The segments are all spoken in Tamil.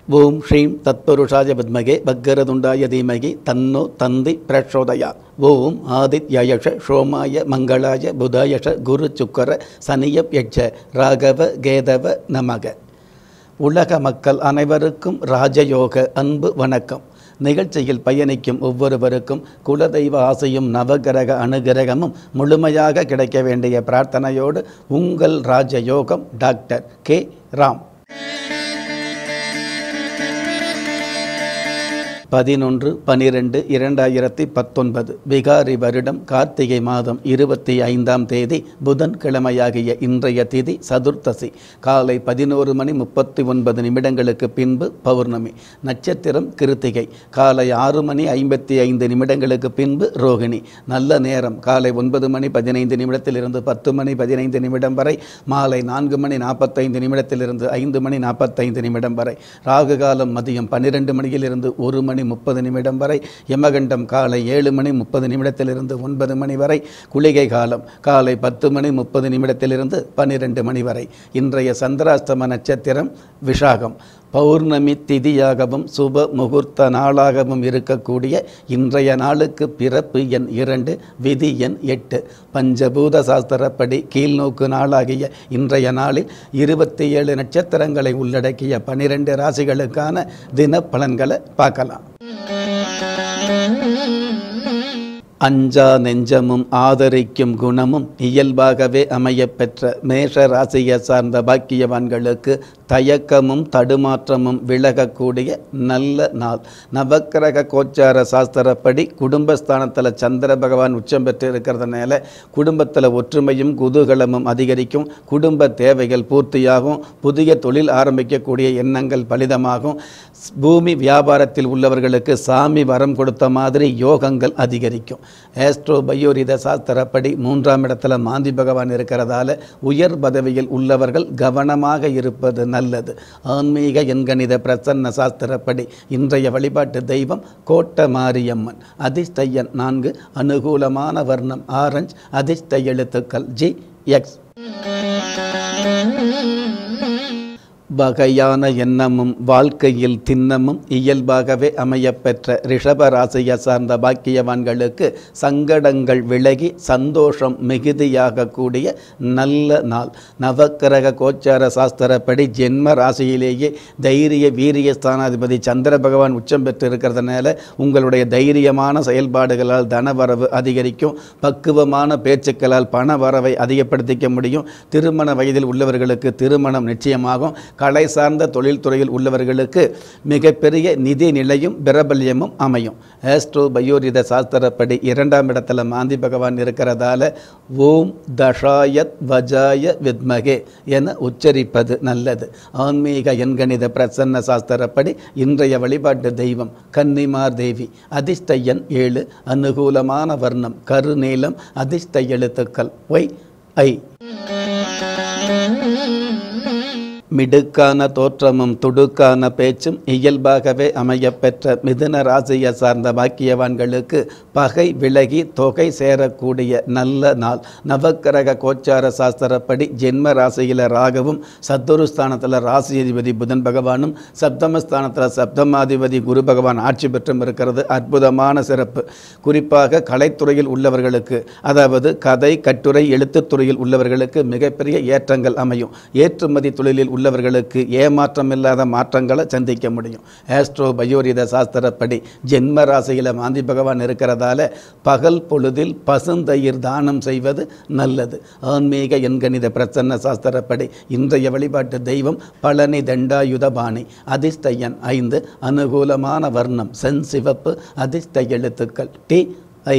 ஓம் ஸ்ரீம் தத்புருஷாய வித்மகே பக்கரதுண்டாய தீமகி தன்னோ தந்தி பிரச்சோதயா ஓம் ஆதித்யயஷ சோமாய மங்களாய புதாயஷ குரு சுக்கர சனியப் யட்ச ராகவ கேதவ நமக உலக மக்கள் அனைவருக்கும் ராஜயோக அன்பு வணக்கம் நிகழ்ச்சியில் பயணிக்கும் ஒவ்வொருவருக்கும் குலதெய்வ ஆசையும் நவகிரக அனுகிரகமும் முழுமையாக கிடைக்க வேண்டிய பிரார்த்தனையோடு உங்கள் ராஜயோகம் டாக்டர் கே ராம் பதினொன்று பனிரெண்டு இரண்டாயிரத்தி பத்தொன்பது பிகாரி வருடம் கார்த்திகை மாதம் இருபத்தி ஐந்தாம் தேதி புதன்கிழமையாகிய இன்றைய திதி சதுர்த்தசி காலை பதினோரு மணி முப்பத்தி ஒன்பது நிமிடங்களுக்கு பின்பு பௌர்ணமி நட்சத்திரம் கிருத்திகை காலை ஆறு மணி ஐம்பத்தி ஐந்து நிமிடங்களுக்கு பின்பு ரோகிணி நல்ல நேரம் காலை ஒன்பது மணி பதினைந்து நிமிடத்திலிருந்து பத்து மணி பதினைந்து நிமிடம் வரை மாலை நான்கு மணி நாற்பத்தைந்து நிமிடத்திலிருந்து ஐந்து மணி நாற்பத்தைந்து நிமிடம் வரை ராகு காலம் மதியம் பன்னிரெண்டு மணியிலிருந்து ஒரு மணி முப்பது நிமிடம் வரை யமகண்டம் காலை ஏழு மணி முப்பது நிமிடத்திலிருந்து ஒன்பது மணி வரை குளிகை காலம் காலை பத்து மணி முப்பது நிமிடத்திலிருந்து பன்னிரெண்டு மணி வரை இன்றைய சந்திராஸ்தம நட்சத்திரம் விஷாகம் பௌர்ணமி திதியாகவும் சுப முகூர்த்த நாளாகவும் இருக்கக்கூடிய இன்றைய நாளுக்கு பிறப்பு எண் இரண்டு விதி எண் எட்டு பஞ்சபூத சாஸ்திரப்படி கீழ்நோக்கு நாளாகிய இன்றைய நாளில் இருபத்தி ஏழு நட்சத்திரங்களை உள்ளடக்கிய பனிரெண்டு ராசிகளுக்கான தின பலன்களை பார்க்கலாம் அஞ்சா நெஞ்சமும் ஆதரிக்கும் குணமும் இயல்பாகவே அமையப்பெற்ற மேஷ ராசியை சார்ந்த பாக்கியவான்களுக்கு தயக்கமும் தடுமாற்றமும் விலகக்கூடிய நல்ல நாள் நவக்கிரக கோச்சார சாஸ்திரப்படி குடும்பஸ்தானத்தில் சந்திர பகவான் உச்சம் பெற்று இருக்கிறதுனால குடும்பத்தில் ஒற்றுமையும் குதூகலமும் அதிகரிக்கும் குடும்ப தேவைகள் பூர்த்தியாகும் புதிய தொழில் ஆரம்பிக்கக்கூடிய எண்ணங்கள் பலிதமாகும் பூமி வியாபாரத்தில் உள்ளவர்களுக்கு சாமி வரம் கொடுத்த மாதிரி யோகங்கள் அதிகரிக்கும் ஆஸ்ட்ரோ பயோரித சாஸ்திரப்படி மூன்றாம் இடத்துல மாந்தி பகவான் இருக்கிறதால உயர் பதவியில் உள்ளவர்கள் கவனமாக இருப்பது நல்லது ஆன்மீக எண்கணித பிரசன்ன சாஸ்திரப்படி இன்றைய வழிபாட்டு தெய்வம் கோட்ட மாரியம்மன் அதிர்ஷ்டையன் நான்கு அனுகூலமான வர்ணம் ஆரஞ்ச் அதிர்ஷ்ட எழுத்துக்கள் ஜி எக்ஸ் வகையான எண்ணமும் வாழ்க்கையில் திண்ணமும் இயல்பாகவே அமையப்பெற்ற ரிஷப ராசியை சார்ந்த பாக்கியவான்களுக்கு சங்கடங்கள் விலகி சந்தோஷம் மிகுதியாக கூடிய நல்ல நாள் நவக்கிரக கோச்சார சாஸ்திரப்படி ஜென்ம ராசியிலேயே தைரிய வீரிய ஸ்தானாதிபதி சந்திர பகவான் உச்சம் பெற்று இருக்கிறதுனால உங்களுடைய தைரியமான செயல்பாடுகளால் தனவரவு அதிகரிக்கும் பக்குவமான பேச்சுக்களால் பண வரவை அதிகப்படுத்திக்க முடியும் திருமண வயதில் உள்ளவர்களுக்கு திருமணம் நிச்சயமாகும் கலை சார்ந்த தொழில்துறையில் உள்ளவர்களுக்கு மிகப்பெரிய நிதி நிலையும் பிரபல்யமும் அமையும் ஆஸ்ட்ரோ பயோரித சாஸ்திரப்படி இரண்டாம் இடத்துல மாந்தி பகவான் இருக்கிறதால ஓம் தஷாயத் வஜாய வித்மகே என உச்சரிப்பது நல்லது ஆன்மீக எண்கணித பிரசன்ன சாஸ்திரப்படி இன்றைய வழிபாட்டு தெய்வம் கன்னிமார் தேவி அதிர்ஷ்ட எண் ஏழு அனுகூலமான வர்ணம் கருநீலம் அதிர்ஷ்ட எழுத்துக்கள் ஒய் ஐ மிடுக்கான தோற்றமும் துடுக்கான பேச்சும் இயல்பாகவே அமையப்பெற்ற மிதுன ராசியை சார்ந்த பாக்கியவான்களுக்கு பகை விலகி தொகை சேரக்கூடிய நல்ல நாள் நவக்கிரக கோச்சார சாஸ்திரப்படி ஜென்ம ராசியில் ராகவும் சத்துருஸ்தானத்தில் ராசியதிபதி புதன் பகவானும் சப்தமஸ்தானத்தில் சப்தமாதிபதி குரு பகவான் ஆட்சி பெற்றும் இருக்கிறது அற்புதமான சிறப்பு குறிப்பாக கலைத்துறையில் உள்ளவர்களுக்கு அதாவது கதை கட்டுரை எழுத்துத்துறையில் உள்ளவர்களுக்கு மிகப்பெரிய ஏற்றங்கள் அமையும் ஏற்றுமதி தொழிலில் உள்ளவர்களுக்கு ஏமாற்றம் இல்லாத மாற்றங்களை சந்திக்க முடியும் ஆஸ்ட்ரோ பயோரித சாஸ்திரப்படி ஜென்ம ராசியில் மாந்தி பகவான் இருக்கிறதால பகல் பொழுதில் பசுந்தயிர் தானம் செய்வது நல்லது ஆன்மீக எண்கணித பிரசன்ன சாஸ்திரப்படி இன்றைய வழிபாட்டு தெய்வம் பழனி தண்டாயுதபாணி அதிர்ஷ்ட எண் ஐந்து அனுகூலமான வர்ணம் சென் சிவப்பு அதிர்ஷ்ட எழுத்துக்கள் டி ஐ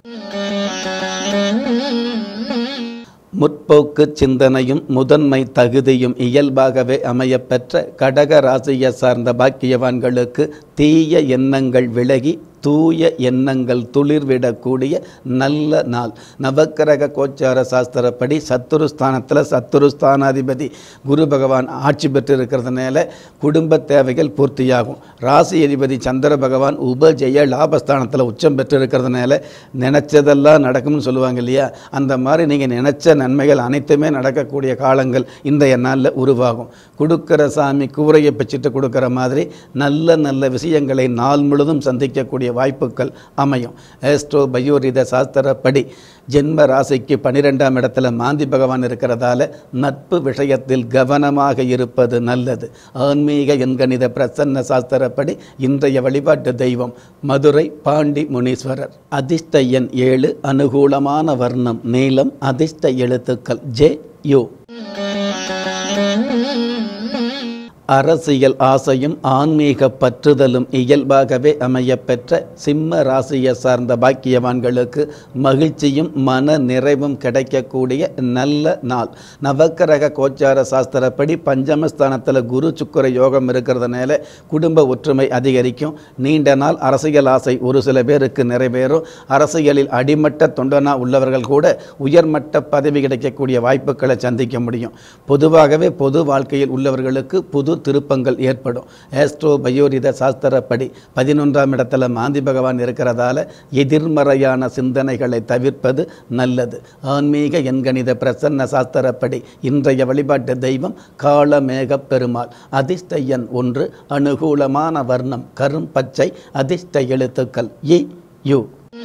முற்போக்கு சிந்தனையும் முதன்மை தகுதியும் இயல்பாகவே அமையப்பெற்ற கடக ராசியை சார்ந்த பாக்கியவான்களுக்கு தீய எண்ணங்கள் விலகி தூய எண்ணங்கள் துளிர்விடக்கூடிய நல்ல நாள் நவக்கிரக கோச்சார சாஸ்திரப்படி சத்துருஸ்தானத்தில் சத்துருஸ்தானாதிபதி குரு பகவான் ஆட்சி பெற்று இருக்கிறதுனால குடும்ப தேவைகள் பூர்த்தியாகும் ராசி அதிபதி சந்திர பகவான் உபஜெய லாபஸ்தானத்தில் உச்சம் பெற்று இருக்கிறதுனால நினச்சதெல்லாம் நடக்கும்னு சொல்லுவாங்க இல்லையா அந்த மாதிரி நீங்கள் நினச்ச நன்மைகள் அனைத்துமே நடக்கக்கூடிய காலங்கள் இன்றைய நாளில் உருவாகும் கொடுக்கிற சாமி கூரையை பிச்சுட்டு கொடுக்குற மாதிரி நல்ல நல்ல விஷயங்களை நாள் முழுதும் சந்திக்கக்கூடிய வாய்ப்புகள் அமையும் ஏஸ்ட்ரோ பயோரித சாஸ்திரப்படி ஜென்ம ராசிக்கு பனிரெண்டாம் இடத்துல மாந்தி பகவான் இருக்கிறதால நட்பு விஷயத்தில் கவனமாக இருப்பது நல்லது ஆன்மீக எண்கணித பிரசன்ன சாஸ்திரப்படி இன்றைய வழிபாட்டு தெய்வம் மதுரை பாண்டி முனீஸ்வரர் அதிர்ஷ்ட எண் ஏழு அனுகூலமான வர்ணம் நீளம் அதிர்ஷ்ட எழுத்துக்கள் ஜே யு அரசியல் ஆசையும் ஆன்மீக பற்றுதலும் இயல்பாகவே அமையப்பெற்ற சிம்ம ராசியை சார்ந்த பாக்கியவான்களுக்கு மகிழ்ச்சியும் மன நிறைவும் கிடைக்கக்கூடிய நல்ல நாள் நவக்கிரக கோச்சார சாஸ்திரப்படி பஞ்சமஸ்தானத்தில் குரு சுக்கர யோகம் இருக்கிறதுனால குடும்ப ஒற்றுமை அதிகரிக்கும் நீண்ட நாள் அரசியல் ஆசை ஒரு சில பேருக்கு நிறைவேறும் அரசியலில் அடிமட்ட தொண்டனா உள்ளவர்கள் கூட உயர்மட்ட பதவி கிடைக்கக்கூடிய வாய்ப்புகளை சந்திக்க முடியும் பொதுவாகவே பொது வாழ்க்கையில் உள்ளவர்களுக்கு புது திருப்பங்கள் ஏற்படும் ஏஸ்ட்ரோ பயோரித சாஸ்திரப்படி பதினொன்றாம் இடத்துல மாந்தி பகவான் இருக்கிறதால எதிர்மறையான சிந்தனைகளை தவிர்ப்பது நல்லது ஆன்மீக எண்கணித பிரசன்ன சாஸ்திரப்படி இன்றைய வழிபாட்டு தெய்வம் காளமேக பெருமாள் அதிர்ஷ்ட எண் ஒன்று அனுகூலமான வர்ணம் கரும் பச்சை அதிர்ஷ்ட எழுத்துக்கள் இ யு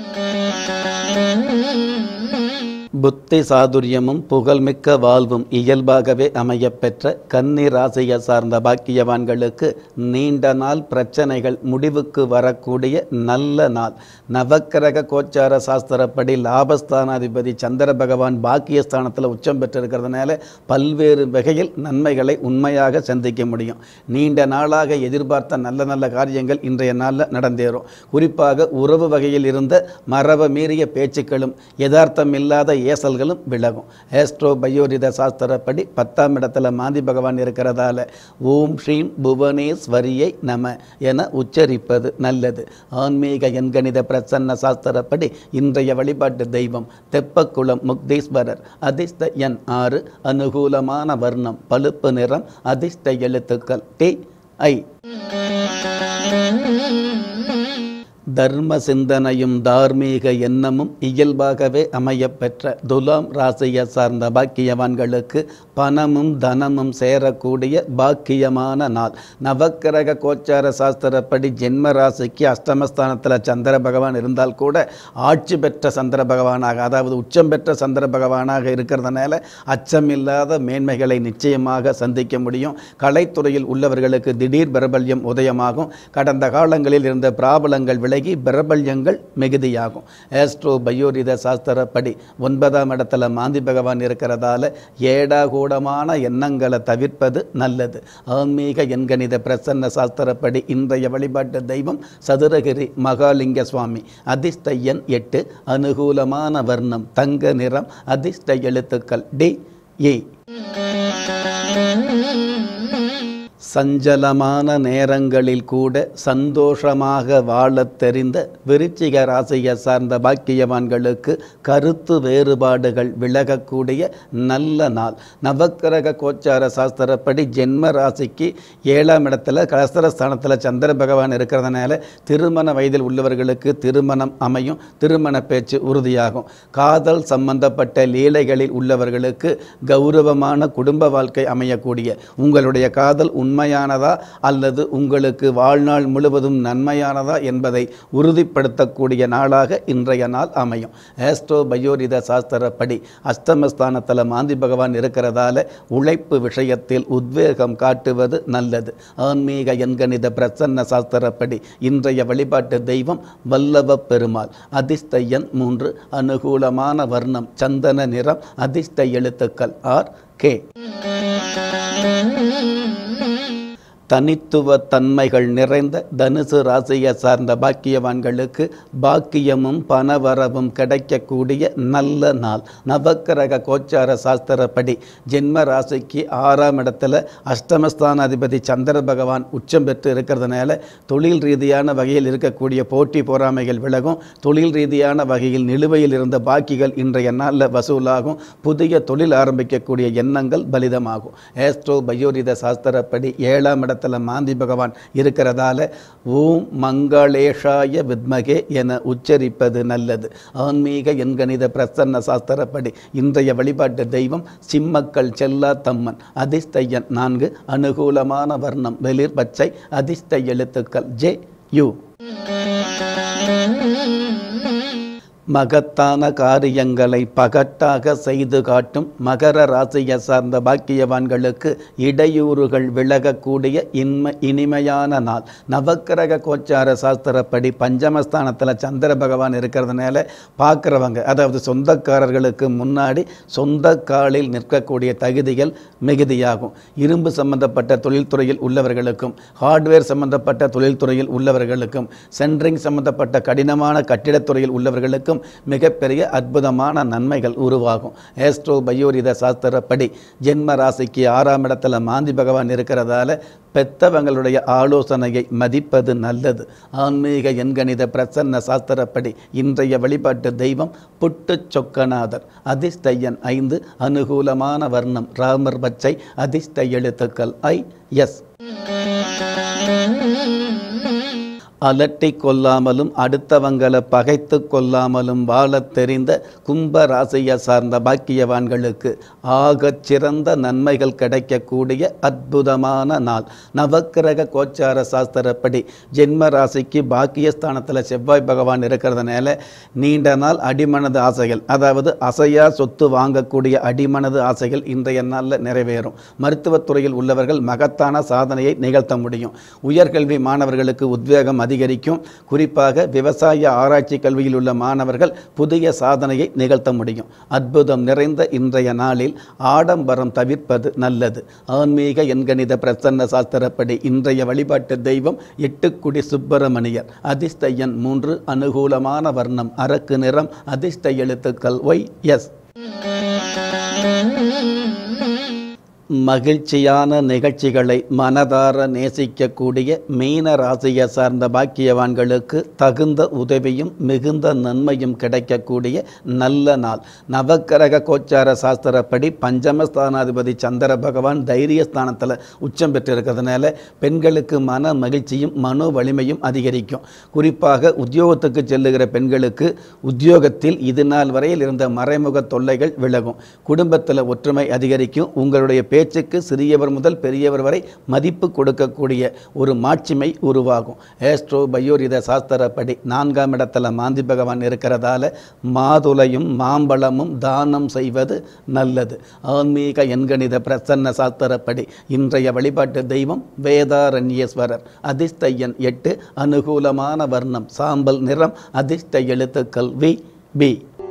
புத்தி சாதுரியமும் புகழ்மிக்க வாழ்வும் இயல்பாகவே அமையப்பெற்ற கன்னி ராசியை சார்ந்த பாக்கியவான்களுக்கு நீண்ட நாள் பிரச்சனைகள் முடிவுக்கு வரக்கூடிய நல்ல நாள் நவக்கிரக கோச்சார சாஸ்திரப்படி லாபஸ்தானாதிபதி சந்திர பகவான் பாக்கியஸ்தானத்தில் உச்சம் பெற்றிருக்கிறதுனால பல்வேறு வகையில் நன்மைகளை உண்மையாக சந்திக்க முடியும் நீண்ட நாளாக எதிர்பார்த்த நல்ல நல்ல காரியங்கள் இன்றைய நாளில் நடந்தேறும் குறிப்பாக உறவு வகையில் இருந்த மரப மீறிய பேச்சுக்களும் யதார்த்தம் இல்லாத ஏசல்களும் விலகும் ஏஸ்ட்ரோ பயோரித சாஸ்திரப்படி பத்தாம் இடத்துல மாந்தி பகவான் இருக்கிறதால ஓம் ஸ்ரீம் புவனேஸ்வரியை நம என உச்சரிப்பது நல்லது ஆன்மீக எண்கணித பிரசன்ன சாஸ்திரப்படி இன்றைய வழிபாட்டு தெய்வம் தெப்பக்குளம் முக்தீஸ்வரர் அதிர்ஷ்ட எண் ஆறு அனுகூலமான வர்ணம் பழுப்பு நிறம் அதிர்ஷ்ட எழுத்துக்கள் டி ஐ தர்ம சிந்தனையும் தார்மீக எண்ணமும் இயல்பாகவே அமையப்பெற்ற துலாம் ராசியை சார்ந்த பாக்கியவான்களுக்கு பணமும் தனமும் சேரக்கூடிய பாக்கியமான நாள் நவக்கிரக கோச்சார சாஸ்திரப்படி ஜென்ம ராசிக்கு அஷ்டமஸ்தானத்தில் சந்திர பகவான் இருந்தால் கூட ஆட்சி பெற்ற சந்திர பகவானாக அதாவது உச்சம் பெற்ற சந்திர பகவானாக இருக்கிறதுனால அச்சமில்லாத மேன்மைகளை நிச்சயமாக சந்திக்க முடியும் கலைத்துறையில் உள்ளவர்களுக்கு திடீர் பிரபல்யம் உதயமாகும் கடந்த காலங்களில் இருந்த பிராபலங்கள் விலகி பிரபல்யங்கள் மிகுதியாகும் ஏஸ்ட்ரோ பயோரித சாஸ்திரப்படி ஒன்பதாம் இடத்துல மாந்தி பகவான் இருக்கிறதால ஏடாகூடமான எண்ணங்களை தவிர்ப்பது நல்லது ஆன்மீக எண்கணித பிரசன்ன சாஸ்திரப்படி இன்றைய வழிபாட்டு தெய்வம் சதுரகிரி மகாலிங்க சுவாமி அதிர்ஷ்ட எண் எட்டு அனுகூலமான வர்ணம் தங்க நிறம் அதிர்ஷ்ட எழுத்துக்கள் டி ஏ சஞ்சலமான நேரங்களில் கூட சந்தோஷமாக வாழத் தெரிந்த விருச்சிக ராசியை சார்ந்த பாக்கியவான்களுக்கு கருத்து வேறுபாடுகள் விலகக்கூடிய நல்ல நாள் நவக்கிரக கோச்சார சாஸ்திரப்படி ஜென்ம ராசிக்கு ஏழாம் இடத்துல கலஸ்தரஸ்தானத்தில் சந்திர பகவான் இருக்கிறதுனால திருமண வயதில் உள்ளவர்களுக்கு திருமணம் அமையும் திருமண பேச்சு உறுதியாகும் காதல் சம்பந்தப்பட்ட லீலைகளில் உள்ளவர்களுக்கு கௌரவமான குடும்ப வாழ்க்கை அமையக்கூடிய உங்களுடைய காதல் உண்மையானதா அல்லது உங்களுக்கு வாழ்நாள் முழுவதும் நன்மையானதா என்பதை உறுதிப்படுத்தக்கூடிய நாளாக இன்றைய நாள் அமையும் ஆஸ்ட்ரோ பயோரித சாஸ்திரப்படி அஷ்டமஸ்தானத்தில் மாந்தி பகவான் இருக்கிறதால உழைப்பு விஷயத்தில் உத்வேகம் காட்டுவது நல்லது ஆன்மீக எண்கணித பிரசன்ன சாஸ்திரப்படி இன்றைய வழிபாட்டு தெய்வம் வல்லவ பெருமாள் அதிர்ஷ்ட எண் மூன்று அனுகூலமான வர்ணம் சந்தன நிறம் அதிர்ஷ்ட எழுத்துக்கள் ஆர் கே தனித்துவ தன்மைகள் நிறைந்த தனுசு ராசியை சார்ந்த பாக்கியவான்களுக்கு பாக்கியமும் பணவரவும் கிடைக்கக்கூடிய நல்ல நாள் நவக்கிரக கோச்சார சாஸ்திரப்படி ஜென்ம ராசிக்கு ஆறாம் இடத்துல அஷ்டமஸ்தானாதிபதி சந்திர பகவான் உச்சம் பெற்று இருக்கிறதுனால தொழில் ரீதியான வகையில் இருக்கக்கூடிய போட்டி பொறாமைகள் விலகும் தொழில் ரீதியான வகையில் நிலுவையில் இருந்த பாக்கிகள் இன்றைய நாளில் வசூலாகும் புதிய தொழில் ஆரம்பிக்கக்கூடிய எண்ணங்கள் பலிதமாகும் ஏஸ்ட்ரோ பயோரித சாஸ்திரப்படி ஏழாம் இடத்துல மாந்தி பகவான் இருக்கிறதால ஓம் மங்களேஷாய வித்மகே என உச்சரிப்பது நல்லது ஆன்மீக எண்கணித பிரசன்ன சாஸ்திரப்படி இன்றைய வழிபாட்டு தெய்வம் சிம்மக்கள் செல்லா தம்மன் அதிர்ஷ்டயன் நான்கு அனுகூலமான வர்ணம் வெளிர் பச்சை அதிர்ஷ்ட எழுத்துக்கள் ஜே யு மகத்தான காரியங்களை பகட்டாக செய்து காட்டும் மகர ராசியை சார்ந்த பாக்கியவான்களுக்கு இடையூறுகள் விலகக்கூடிய இன்மை இனிமையான நாள் நவக்கிரக கோச்சார சாஸ்திரப்படி பஞ்சமஸ்தானத்தில் சந்திர பகவான் இருக்கிறதுனால பார்க்குறவங்க அதாவது சொந்தக்காரர்களுக்கு முன்னாடி சொந்த காலில் நிற்கக்கூடிய தகுதிகள் மிகுதியாகும் இரும்பு சம்பந்தப்பட்ட தொழில்துறையில் உள்ளவர்களுக்கும் ஹார்ட்வேர் சம்பந்தப்பட்ட தொழில்துறையில் உள்ளவர்களுக்கும் சென்ட்ரிங் சம்பந்தப்பட்ட கடினமான கட்டிடத்துறையில் உள்ளவர்களுக்கும் மிகப்பெரிய அற்புதமான நன்மைகள் உருவாகும் ஏஸ்ட்ரோ பயோரித சாஸ்திரப்படி ஜென்ம ராசிக்கு ஆறாம் இடத்துல மாந்தி பகவான் இருக்கிறதால பெத்தவங்களுடைய ஆலோசனையை மதிப்பது நல்லது ஆன்மீக எண்கணித பிரசன்ன சாஸ்திரப்படி இன்றைய வழிபாட்டு தெய்வம் புட்டு சொக்கநாதர் அதிர்ஷ்டயன் ஐந்து அனுகூலமான வர்ணம் ராமர் பச்சை அதிர்ஷ்ட எழுத்துக்கள் ஐ எஸ் அலட்டி கொள்ளாமலும் அடுத்தவங்களை பகைத்து கொள்ளாமலும் வாழத் தெரிந்த கும்ப ராசியை சார்ந்த பாக்கியவான்களுக்கு ஆகச் சிறந்த நன்மைகள் கிடைக்கக்கூடிய அற்புதமான நாள் நவக்கிரக கோச்சார சாஸ்திரப்படி ஜென்ம ராசிக்கு பாக்கியஸ்தானத்தில் செவ்வாய் பகவான் இருக்கிறதுனால நீண்ட நாள் அடிமனது ஆசைகள் அதாவது அசையா சொத்து வாங்கக்கூடிய அடிமனது ஆசைகள் இன்றைய நாளில் நிறைவேறும் மருத்துவத்துறையில் உள்ளவர்கள் மகத்தான சாதனையை நிகழ்த்த முடியும் உயர்கல்வி மாணவர்களுக்கு உத்வேகம் அதிகரிக்கும் குறிப்பாக விவசாய ஆராய்ச்சி கல்வியில் உள்ள மாணவர்கள் புதிய சாதனையை நிகழ்த்த முடியும் அற்புதம் நிறைந்த இன்றைய நாளில் ஆடம்பரம் தவிர்ப்பது நல்லது ஆன்மீக எண்கணித பிரசன்ன சாஸ்திரப்படி இன்றைய வழிபாட்டு தெய்வம் எட்டுக்குடி சுப்பிரமணியர் அதிர்ஷ்ட எண் மூன்று அனுகூலமான வர்ணம் அரக்கு நிறம் அதிர்ஷ்ட எழுத்துக்கள் ஒய் எஸ் மகிழ்ச்சியான நிகழ்ச்சிகளை மனதார நேசிக்கக்கூடிய மீன ராசியை சார்ந்த பாக்கியவான்களுக்கு தகுந்த உதவியும் மிகுந்த நன்மையும் கிடைக்கக்கூடிய நல்ல நாள் நவக்கிரக கோச்சார சாஸ்திரப்படி பஞ்சமஸ்தானாதிபதி சந்திர பகவான் தைரியஸ்தானத்தில் உச்சம் பெற்றிருக்கிறதுனால பெண்களுக்கு மன மகிழ்ச்சியும் மனோ வலிமையும் அதிகரிக்கும் குறிப்பாக உத்தியோகத்துக்கு செல்லுகிற பெண்களுக்கு உத்தியோகத்தில் இது நாள் வரையில் இருந்த மறைமுக தொல்லைகள் விலகும் குடும்பத்தில் ஒற்றுமை அதிகரிக்கும் உங்களுடைய பேச்சுக்கு சிறியவர் முதல் பெரியவர் வரை மதிப்பு கொடுக்கக்கூடிய ஒரு மாட்சிமை உருவாகும் ஏஸ்ட்ரோ பயோரித சாஸ்திரப்படி நான்காம் இடத்துல மாந்தி பகவான் இருக்கிறதால மாதுளையும் மாம்பழமும் தானம் செய்வது நல்லது ஆன்மீக எண்கணித பிரசன்ன சாஸ்திரப்படி இன்றைய வழிபாட்டு தெய்வம் வேதாரண்யேஸ்வரர் அதிர்ஷ்ட எண் எட்டு அனுகூலமான வர்ணம் சாம்பல் நிறம் அதிர்ஷ்ட எழுத்துக்கள் வி பி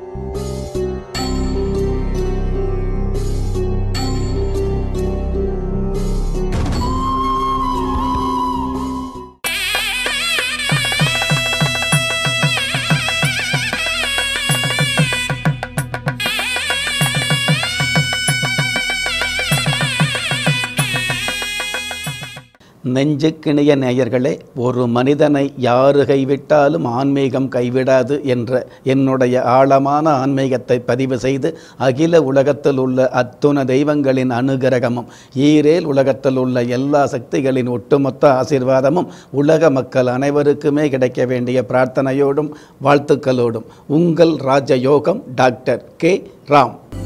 நெஞ்சுக்கிணிய நேயர்களே ஒரு மனிதனை யாரு கைவிட்டாலும் ஆன்மீகம் கைவிடாது என்ற என்னுடைய ஆழமான ஆன்மீகத்தை பதிவு செய்து அகில உலகத்தில் உள்ள அத்துண தெய்வங்களின் அனுகிரகமும் ஈரேல் உலகத்தில் உள்ள எல்லா சக்திகளின் ஒட்டுமொத்த ஆசீர்வாதமும் உலக மக்கள் அனைவருக்குமே கிடைக்க வேண்டிய பிரார்த்தனையோடும் வாழ்த்துக்களோடும் உங்கள் ராஜயோகம் டாக்டர் கே ராம்